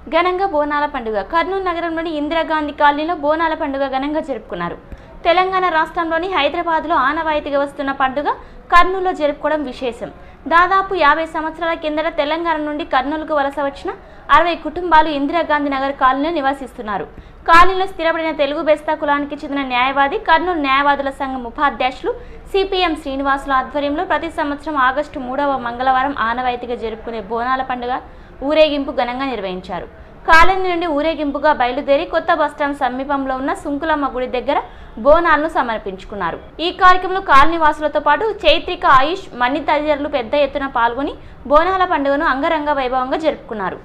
ఘనంగా బోనాల పండుగ కర్నూలు నగరంలోని ఇందిరాగాంధీ కాలనీలో బోనాల పండుగ ఘనంగా జరుపుకున్నారు తెలంగాణ రాష్ట్రంలోని హైదరాబాద్లో ఆనవాయితీగా వస్తున్న పండుగ కర్నూలులో జరుపుకోవడం విశేషం దాదాపు యాభై సంవత్సరాల కిందట తెలంగాణ నుండి కర్నూలుకు వలస వచ్చిన అరవై కుటుంబాలు ఇందిరాగాంధీ నగర్ కాలనీలో నివసిస్తున్నారు కాలనీలో స్థిరపడిన తెలుగు బెస్తా కులానికి చెందిన న్యాయవాది కర్నూలు న్యాయవాదుల సంఘం ఉపాధ్యక్షులు సిపిఎం శ్రీనివాసుల ఆధ్వర్యంలో ప్రతి సంవత్సరం ఆగస్టు మూడవ మంగళవారం ఆనవాయితీగా జరుపుకునే బోనాల పండుగ ఊరేగింపు ఘనంగా నిర్వహించారు కాలనీ నుండి ఊరేగింపుగా బయలుదేరి కొత్త బస్టాండ్ సమీపంలో ఉన్న సుంకులమ్మ గుడి దగ్గర బోనాలను సమర్పించుకున్నారు ఈ కార్యక్రమంలో కాలనీ వాసులతో పాటు చైత్రిక ఆయుష్ మన్ని తదితరులు పెద్ద ఎత్తున పాల్గొని బోనాల పండుగను అంగరంగ వైభవంగా జరుపుకున్నారు